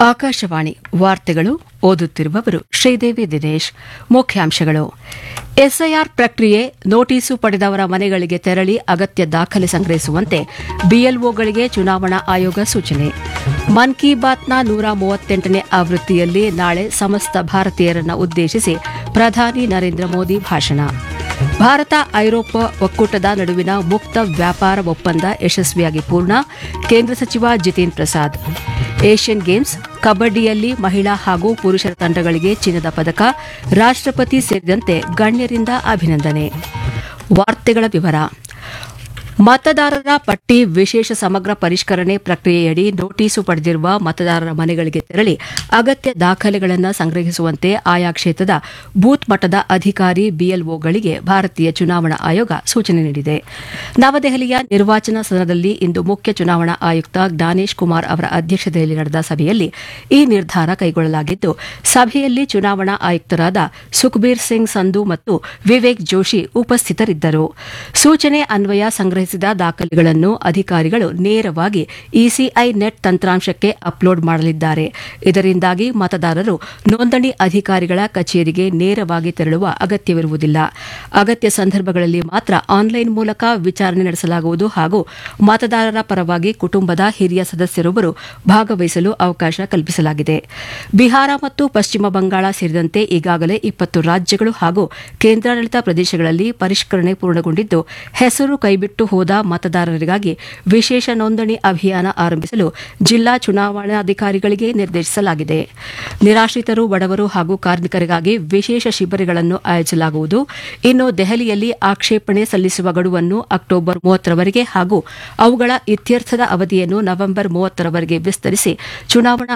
ಆಕಾಶವಾಣಿ ವಾರ್ತೆಗಳು ಓದುತ್ತಿರುವವರು ಶ್ರೀದೇವಿ ದಿನೇಶ್ ಮುಖ್ಯಾಂಶಗಳು ಎಸ್ಐಆರ್ ಪ್ರಕ್ರಿಯೆ ನೋಟಿಸು ಪಡೆದವರ ಮನೆಗಳಿಗೆ ತೆರಳಿ ಅಗತ್ಯ ದಾಖಲೆ ಸಂಗ್ರಹಿಸುವಂತೆ ಬಿಎಲ್ಒಗಳಿಗೆ ಚುನಾವಣಾ ಆಯೋಗ ಸೂಚನೆ ಮನ್ ಕಿ ಬಾತ್ನ ನೂರ ಮೂವತ್ತೆಂಟನೇ ಆವೃತ್ತಿಯಲ್ಲಿ ನಾಳೆ ಸಮಸ್ತ ಭಾರತೀಯರನ್ನ ಉದ್ದೇಶಿಸಿ ಪ್ರಧಾನಿ ನರೇಂದ್ರ ಮೋದಿ ಭಾಷಣ ಭಾರತ ಐರೋಪ್ಯ ಒಕ್ಕೂಟದ ನಡುವಿನ ಮುಕ್ತ ವ್ಯಾಪಾರ ಒಪ್ಪಂದ ಯಶಸ್ವಿಯಾಗಿ ಪೂರ್ಣ ಕೇಂದ್ರ ಸಚಿವ ಜಿತೇನ್ ಪ್ರಸಾದ್ ಏಷ್ಯನ್ ಗೇಮ್ಸ್ ಕಬಡ್ಡಿಯಲ್ಲಿ ಮಹಿಳಾ ಹಾಗೂ ಪುರುಷರ ತಂಡಗಳಿಗೆ ಚಿನ್ನದ ಪದಕ ರಾಷ್ಟ್ರಪತಿ ಸೇರಿದಂತೆ ಗಣ್ಯರಿಂದ ಅಭಿನಂದನೆ ವಾರ್ತೆಗಳ ವಿವರ ಮತದಾರರ ಪಟ್ಟಿ ವಿಶೇಷ ಸಮಗ್ರ ಪರಿಷ್ಕರಣೆ ಪ್ರಕ್ರಿಯೆಯಡಿ ನೋಟಿಸು ಪಡೆದಿರುವ ಮತದಾರರ ಮನೆಗಳಿಗೆ ತೆರಳಿ ಅಗತ್ಯ ದಾಖಲೆಗಳನ್ನು ಸಂಗ್ರಹಿಸುವಂತೆ ಆಯಾ ಕ್ಷೇತ್ರದ ಬೂತ್ ಮಟ್ಟದ ಅಧಿಕಾರಿ ಬಿಎಲ್ಒಗಳಿಗೆ ಭಾರತೀಯ ಚುನಾವಣಾ ಆಯೋಗ ಸೂಚನೆ ನೀಡಿದೆ ನವದೆಹಲಿಯ ನಿರ್ವಾಚನ ಸದನದಲ್ಲಿ ಇಂದು ಮುಖ್ಯ ಚುನಾವಣಾ ಆಯುಕ್ತ ಜ್ಞಾನೇಶ್ ಕುಮಾರ್ ಅವರ ಅಧ್ಯಕ್ಷತೆಯಲ್ಲಿ ನಡೆದ ಸಭೆಯಲ್ಲಿ ಈ ನಿರ್ಧಾರ ಕೈಗೊಳ್ಳಲಾಗಿದ್ದು ಸಭೆಯಲ್ಲಿ ಚುನಾವಣಾ ಆಯುಕ್ತರಾದ ಸುಖ್ಬೀರ್ ಸಿಂಗ್ ಸಂಧು ಮತ್ತು ವಿವೇಕ್ ಜೋಶಿ ಉಪಸ್ಥಿತರಿದ್ದರು ಸೂಚನೆ ಅನ್ವಯ ಸಂಗ್ರಹಿಸಿದ ದಾಖಲೆಗಳನ್ನು ಅಧಿಕಾರಿಗಳು ನೇರವಾಗಿ ಇಸಿಐ ನೆಟ್ ತಂತ್ರಾಂಶಕ್ಕೆ ಅಪ್ಲೋಡ್ ಮಾಡಲಿದ್ದಾರೆ ಇದರಿಂದಾಗಿ ಮತದಾರರು ನೋಂದಣಿ ಅಧಿಕಾರಿಗಳ ಕಚೇರಿಗೆ ನೇರವಾಗಿ ತೆರಳುವ ಅಗತ್ಯವಿರುವುದಿಲ್ಲ ಅಗತ್ಯ ಸಂದರ್ಭಗಳಲ್ಲಿ ಮಾತ್ರ ಆನ್ಲೈನ್ ಮೂಲಕ ವಿಚಾರಣೆ ನಡೆಸಲಾಗುವುದು ಹಾಗೂ ಮತದಾರರ ಪರವಾಗಿ ಕುಟುಂಬದ ಹಿರಿಯ ಸದಸ್ಯರೊಬ್ಬರು ಭಾಗವಹಿಸಲು ಅವಕಾಶ ಕಲ್ಪಿಸಲಾಗಿದೆ ಬಿಹಾರ ಮತ್ತು ಪಶ್ಚಿಮ ಬಂಗಾಳ ಸೇರಿದಂತೆ ಈಗಾಗಲೇ ಇಪ್ಪತ್ತು ರಾಜ್ಯಗಳು ಹಾಗೂ ಕೇಂದ್ರಾಡಳಿತ ಪ್ರದೇಶಗಳಲ್ಲಿ ಪರಿಷ್ಕರಣೆ ಪೂರ್ಣಗೊಂಡಿದ್ದು ಹೆಸರು ಕೈಬಿಟ್ಟು ಹೋದ ಮತದಾರರಿಗಾಗಿ ವಿಶೇಷ ನೋಂದಣಿ ಅಭಿಯಾನ ಆರಂಭಿಸಲು ಜಿಲ್ಲಾ ಚುನಾವಣಾಧಿಕಾರಿಗಳಿಗೆ ನಿರ್ದೇಶಿಸಲಾಗಿದೆ ನಿರಾಶ್ರಿತರು ಬಡವರು ಹಾಗೂ ಕಾರ್ಮಿಕರಿಗಾಗಿ ವಿಶೇಷ ಶಿಬಿರಗಳನ್ನು ಆಯೋಜಿಸಲಾಗುವುದು ಇನ್ನು ದೆಹಲಿಯಲ್ಲಿ ಆಕ್ಷೇಪಣೆ ಸಲ್ಲಿಸುವ ಗಡುವನ್ನು ಅಕ್ಟೋಬರ್ ಮೂವತ್ತರವರೆಗೆ ಹಾಗೂ ಅವುಗಳ ಇತ್ಯರ್ಥದ ಅವಧಿಯನ್ನು ನವೆಂಬರ್ ಮೂವತ್ತರವರೆಗೆ ವಿಸ್ತರಿಸಿ ಚುನಾವಣಾ